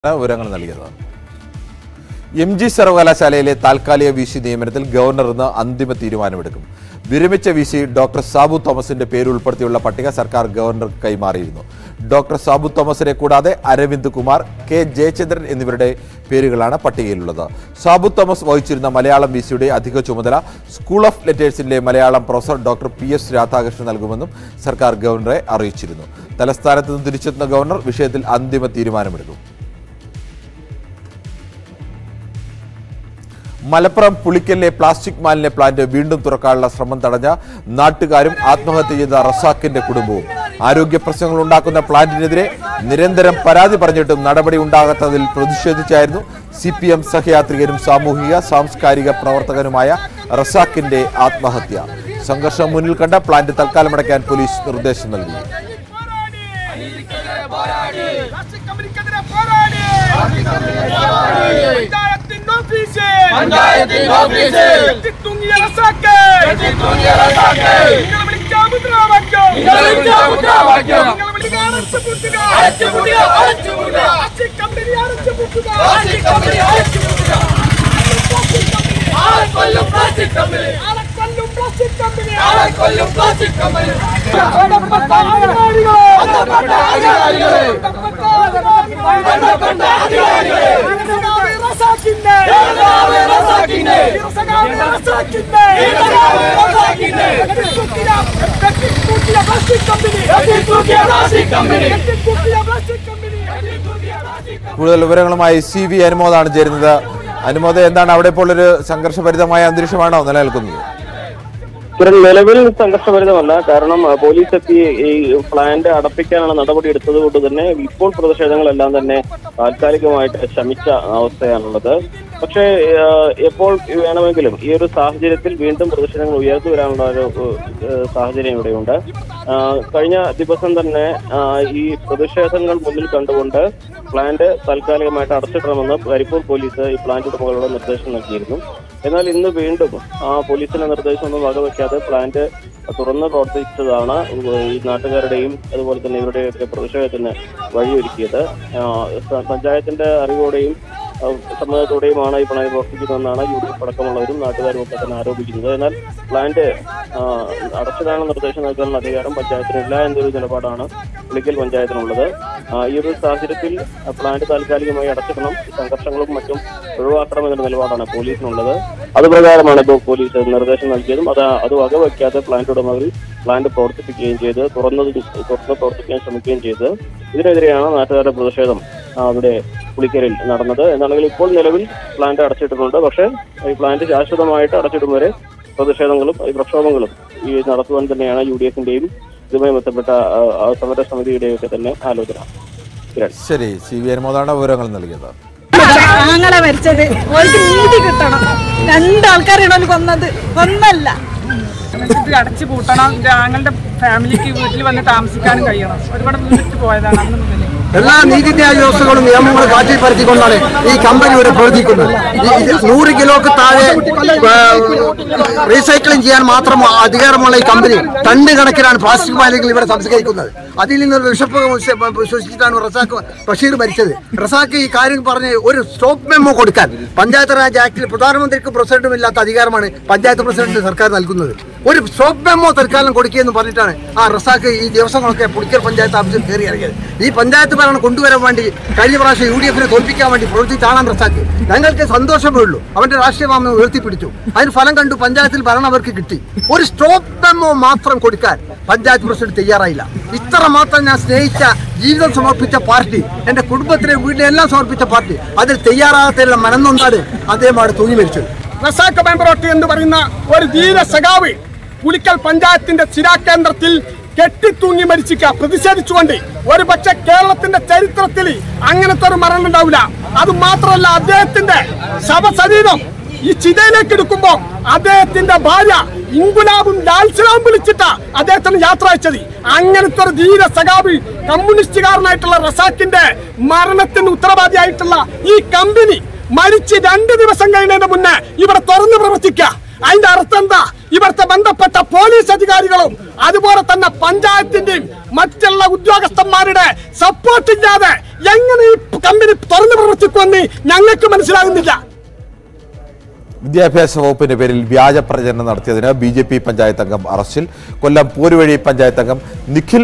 വിവരങ്ങൾ നൽകിയത് M G സർവകലാശാലയിലെ താൽക്കാലിക വി സി നിയമനത്തിൽ ഗവർണർ ഇന്ന് അന്തിമ തീരുമാനമെടുക്കും വിരമിച്ച വി സി ഡോക്ടർ സാബു തോമസിന്റെ പേര് ഉൾപ്പെടുത്തിയുള്ള പട്ടിക സർക്കാർ ഗവർണർക്ക് കൈമാറിയിരുന്നു ഡോക്ടർ സാബു തോമസിനെ കൂടാതെ അരവിന്ദ് കുമാർ കെ ജയചന്ദ്രൻ എന്നിവരുടെ പേരുകളാണ് പട്ടികയിലുള്ളത് സാബു തോമസ് വഹിച്ചിരുന്ന മലയാളം വി സിയുടെ അധിക ചുമതല സ്കൂൾ ഓഫ് ലെറ്റേഴ്സിന്റെ Malayalam professor doctor P S Radhakrishnan നൽകുമെന്നും സർക്കാർ ഗവർണറെ അറിയിച്ചിരുന്നു തലസ്ഥാനത്ത് നിന്ന് തിരിച്ചെത്തുന്ന ഗവർണർ വിഷയത്തിൽ അന്തിമ തീരുമാനമെടുക്കും മലപ്പുറം പുളിക്കലിലെ പ്ലാസ്റ്റിക് മാലിന്യ പ്ലാന്റ് വീണ്ടും തുറക്കാനുള്ള ശ്രമം തടഞ്ഞ നാട്ടുകാരും ആത്മഹത്യ ചെയ്ത റസാഖിന്റെ കുടുംബവും ആരോഗ്യ പ്രശ്നങ്ങൾ ഉണ്ടാക്കുന്ന പ്ലാന്റിനെതിരെ നിരന്തരം പരാതി പറഞ്ഞിട്ടും നടപടി ഉണ്ടാകാത്തതിൽ പ്രതിഷേധിച്ചായിരുന്നു സി പി എം സഹയാത്രികരും സാമൂഹിക സാംസ്കാരിക പ്രവർത്തകനുമായ റസാഖിന്റെ ആത്മഹത്യ സംഘർഷം മുന്നിൽ കണ്ട പ്ലാന്റ് തൽക്കാലം അടയ്ക്കാൻ പോലീസ് നിർദ്ദേശം നൽകി പോരാടി പ്ലാസ്റ്റിക് കമ്പനിക്കെതിരെ പോരാടി പഞ്ചായത്തിൻ ഓഫീസ് പഞ്ചായത്തിൻ ഓഫീസ് കെട്ടിത്തൂങ്ങിയ റസാക്ക് കെട്ടിത്തൂങ്ങിയ റസാക്ക് നിങ്ങൾ വിളിച്ച മുദ്രാവാക്യം നിങ്ങൾ വിളിച്ച മുദ്രാവാക്യം നിങ്ങൾ വിളിച്ച അടച്ചുപൂട്ടുക അടച്ചുപൂട്ടുക, അടച്ചുപൂട്ടുക. പ്ലാസ്റ്റിക് കമ്പനി അടച്ചുപൂട്ടുക പ്ലാസ്റ്റിക് കമ്പനി അടച്ചുപൂട്ടുക. ആളെ കൊല്ലും പ്ലാസ്റ്റിക് കമ്പനി ആളെ കൊല്ലും പ്ലാസ്റ്റിക് കമ്പനി ആളെ കൊല്ലും പ്ലാസ്റ്റിക് കമ്പനി ബന്ധപ്പെട്ട അധികാരികളെ ബന്ധപ്പെട്ട അധികാരികളെ ബന്ധപ്പെട്ട അധികാരികളെ സഖാവ് റസാക്കിന്റെ സഖാവ് റസാക്കിന്റെ സഖാവ് റസാക്കിന്റെ സഖാവ് റസാക്കിന്റെ കെട്ടിത്തൂക്കിയ കെട്ടിത്തൂക്കിയ പ്ലാസ്റ്റിക് കമ്പനി കെട്ടിത്തൂക്കിയ പ്ലാസ്റ്റിക് കമ്പനി കെട്ടിത്തൂക്കിയ പ്ലാസ്റ്റിക് കമ്പനി കെട്ടിത്തൂക്കിയ പ്ലാസ്റ്റിക് കൂടുതൽ വിവരങ്ങളുമായി സി വി അനുമോദാണ് ചേരുന്നത് അനുമോദ് എന്താണ് അവിടെ ഇപ്പോൾ ഒരു സംഘർഷഭരിതമായ അന്തരീക്ഷമാണോ നിലനിൽക്കുന്നത് കിരൺ നിലവിൽ സംഘർഷഭരിതമല്ല കാരണം ആ, പോലീസ് എത്തി ഈ പ്ലാന്റ് അടപ്പിക്കാനുള്ള നടപടി എടുത്തത് കൊണ്ട് തന്നെ ഇപ്പോൾ പ്രതിഷേധങ്ങളെല്ലാം തന്നെ താൽക്കാലികമായിട്ട് ശമിച്ച അവസ്ഥയാണുള്ളത് പക്ഷേ ആ, എപ്പോൾ വേണമെങ്കിലും ഈ ഒരു സാഹചര്യത്തിൽ വീണ്ടും പ്രതിഷേധങ്ങൾ ഉയർന്നു വരാനുള്ള ഒരു ഏഹ്, സാഹചര്യം ഇവിടെയുണ്ട് ആ, കഴിഞ്ഞ ദിവസം തന്നെ ആ, ഈ പ്രതിഷേധങ്ങൾ മുന്നിൽ കണ്ടുകൊണ്ട് പ്ലാന്റ് താൽക്കാലികമായിട്ട് അടച്ചിടണമെന്ന് കരിപ്പൂർ പോലീസ് ഈ പ്ലാന്റ് ഉടമകളോട് നിർദ്ദേശം നൽകിയിരുന്നു എന്നാൽ ഇന്ന് വീണ്ടും ആ പോലീസിന്റെ നിർദ്ദേശമൊന്നും വകവെക്കാതെ പ്ലാന്റ് തുറന്ന് പ്രവർത്തിച്ചതാണ് ഈ നാട്ടുകാരുടെയും അതുപോലെ തന്നെ ഇവരുടെയൊക്കെ പ്രതിഷേധത്തിന് വഴിയൊരുക്കിയത് ആ, സ- പഞ്ചായത്തിന്റെ അറിവോടെയും ആ, സമ്മതത്തോടെയുമാണ് ഈ പ്ലാന്റ് പ്രവർത്തിക്കുന്നതെന്നാണ് യു ഡി എഫ് അടക്കമുള്ളവരും നാട്ടുകാരും ഒക്കെ തന്നെ ആരോപിക്കുന്നത് എന്നാൽ പ്ലാന്റ് ആ, അടച്ചിടാനുള്ള നിർദ്ദേശം നൽകാനുള്ള അധികാരം പഞ്ചായത്തിനില്ല എന്നൊരു നിലപാടാണ് പുളിക്കൽ പഞ്ചായത്തിനുള്ളത് ആ, ഈ ഒരു സാഹചര്യത്തിൽ ആ, പ്ലാന്റ് താൽക്കാലികമായി അടച്ചിടണം ഈ സംഘർഷങ്ങളും മറ്റും ഒഴിവാക്കണം എന്നൊരു നിലപാടാണ് പോലീസിനുള്ളത് അതുപ്രകാരമാണ് ഇപ്പോൾ പോലീസ് നിർദ്ദേശം നൽകിയതും അത് അത് വകവയ്ക്കാതെ പ്ലാന്റ് ഉടമകൾ പ്ലാന്റ് പ്രവർത്തിപ്പിക്കുകയും ചെയ്ത് തുറന്നത് തുറന്ന് പ്രവർത്തിക്കാൻ ശ്രമിക്കുകയും ചെയ്ത് ഇതിനെതിരെയാണ് നാട്ടുകാരുടെ പ്രതിഷേധം ആ, അവിടെ പുളിക്കലിൽ നടന്നത് എന്നാണെങ്കിൽ ഇപ്പോൾ നിലവിൽ പ്ലാന്റ് അടച്ചിട്ടിട്ടുണ്ട് പക്ഷേ ഈ പ്ലാന്റ് ശാശ്വതമായിട്ട് അടച്ചിടും വരെ പ്രതിഷേധങ്ങളും ഈ പ്രക്ഷോഭങ്ങളും ഈ നടത്തുവാൻ തന്നെയാണ് യു ഡി എഫിന്റെയും ഇതുമായി ബന്ധപ്പെട്ട ആ, ആ സമര സമിതിയുടെയും ഒക്കെ തന്നെ ആലോചന കിരൺ ശരി സി വി അനുമോദാണ് വിവരങ്ങൾ നൽകിയത് ആങ്ങളെ മരിച്ചത് ഓൾക്ക് നീതി കിട്ടണം രണ്ടാൾക്കാരാണ് ഓല് കൊന്നത് ഒന്നല്ല ഇത് അടച്ചു പൂട്ടണം എൻ്റെ ആങ്ങളുടെ ഫാമിലിക്ക് വീട്ടിൽ വന്ന് താമസിക്കാനും കഴിയണം ഒരുപാട് വീട്ടിൽ പോയതാണ് അന്ന് മുതലേ എല്ലാ നീതിന്യായ വ്യവസ്ഥകളും നിയമങ്ങളും കാറ്റിൽ പരത്തിക്കൊണ്ടാണ് ഈ കമ്പനി ഇവിടെ പ്രവർത്തിക്കുന്നത് ഈ ഇത് നൂറ് കിലോക്ക് താഴെ റീസൈക്ലിംഗ് ചെയ്യാൻ മാത്രം അധികാരമുള്ള ഈ കമ്പനി ടണ്ണ് കണക്കിനാണ് പ്ലാസ്റ്റിക് മാലിന്യങ്ങൾ ഇവിടെ സംസ്കരിക്കുന്നത് അതിൽ നിന്നൊരു വിഷപ്പ് ശ്വസിച്ചിട്ടാണ് റസാഖ് ബഷീർ മരിച്ചത് റസാഖ് ഈ കാര്യം പറഞ്ഞ് ഒരു സ്റ്റോപ്പ് മെമ്മോ കൊടുക്കാൻ പഞ്ചായത്ത് രാജ് ആക്ടിൽ പ്രധാനമന്ത്രിക്കും പ്രസിഡന്റും ഇല്ലാത്ത അധികാരമാണ് പഞ്ചായത്ത് പ്രസിഡന്റ് സർക്കാർ നൽകുന്നത് ഒരു സ്റ്റോപ്പ് മെമ്മോ തൽക്കാലം കൊടുക്കുകയെന്ന് പറഞ്ഞിട്ടാണ് ആ റസാഖ് ഈ ദിവസങ്ങളൊക്കെ പുളിക്കൽ പഞ്ചായത്ത് ഓഫീസിൽ കയറി ഇറങ്ങിയത് ഈ പഞ്ചായത്ത് ഭരണം കൊണ്ടുവരാൻ വേണ്ടി കഴിഞ്ഞ പ്രാവശ്യം യു ഡി എഫിനെ തോൽപ്പിക്കാൻ വേണ്ടി പ്രവർത്തിച്ചാണ് റസാഖ് ഞങ്ങൾക്ക് സന്തോഷമേ ഉള്ളൂ അവന്റെ രാഷ്ട്രീയ മാമനെ ഉയർത്തിപ്പിടിച്ചു അതിന് ഫലം കണ്ടു പഞ്ചായത്തിൽ ഭരണം അവർക്ക് കിട്ടി ഒരു സ്റ്റോപ്പ് മെമ്മോ മാത്രം കൊടുക്കാൻ പഞ്ചായത്ത് പ്രസിഡന്റ് തയ്യാറായില്ല ഇത്ര മാത്രം ഞാൻ സ്നേഹിച്ച ജീവിതം സമർപ്പിച്ച പാർട്ടി എന്റെ കുടുംബത്തിലെ വീട്ടിലെ എല്ലാം സമർപ്പിച്ച പാർട്ടി അതിൽ തയ്യാറാകാത്തതിലുള്ള മനംനൊന്നാണ് അദ്ദേഹമാണ് തൂങ്ങി മരിച്ചത് റസാഖ് മെമ്പറോട്ട് എന്ന് പറയുന്ന ഒരു ധീര സഖാവ് പുലിക്കൽ പഞ്ചായത്തിന്റെ സ്ഥിരാകേന്ദ്രത്തിൽ കെട്ടിത്തൂങ്ങി മരിച്ചിക്ക പ്രതിഷേധിച്ചുകൊണ്ട് ഒരു പക്ഷെ കേരളത്തിന്റെ ചരിത്രത്തിൽ അങ്ങനത്തെ ഒരു മരണം ഉണ്ടാവില്ല അത് മാത്രമല്ല അദ്ദേഹത്തിന്റെ ശവശരീരം ഈ ചിതയിലേക്ക് എടുക്കുമ്പോ അദ്ദേഹത്തിന്റെ ഭാര്യ ഇൻകുലാബും ലാൽസലാം വിളിച്ചിട്ടാ അദ്ദേഹത്തിന് യാത്ര അയച്ചത് അങ്ങനത്തെ ഒരു ധീര സഖാബി കമ്മ്യൂണിസ്റ്റുകാരനായിട്ടുള്ള റസാഖിന്റെ മരണത്തിന് ഉത്തരവാദിയായിട്ടുള്ള ഈ കമ്പനി മരിച്ച് രണ്ട് ദിവസം കഴിഞ്ഞതിന് മുന്നേ ഇവിടെ തുറന്ന് പ്രവർത്തിക്കുക അതിന്റെ അർത്ഥം എന്താ ഇവിടുത്തെ ബന്ധപ്പെട്ട പോലീസ് അധികാരികളും അതുപോലെ തന്നെ പഞ്ചായത്തിന്റെയും മറ്റുള്ള ഉദ്യോഗസ്ഥന്മാരുടെ സപ്പോർട്ട് ഇല്ലാതെ എങ്ങനെ ഈ കമ്പനി തുറന്നു പ്രവർത്തിക്കുമെന്ന് ഞങ്ങൾക്ക് മനസ്സിലാകുന്നില്ല വിദ്യാഭ്യാസ വകുപ്പിന്റെ പേരിൽ വ്യാജ പ്രചരണം നടത്തിയതിന് ബി ജെ പി പഞ്ചായത്ത് അംഗം അറസ്റ്റിൽ കൊല്ലം പോരുവഴി പഞ്ചായത്ത് അംഗം നിഖിൽ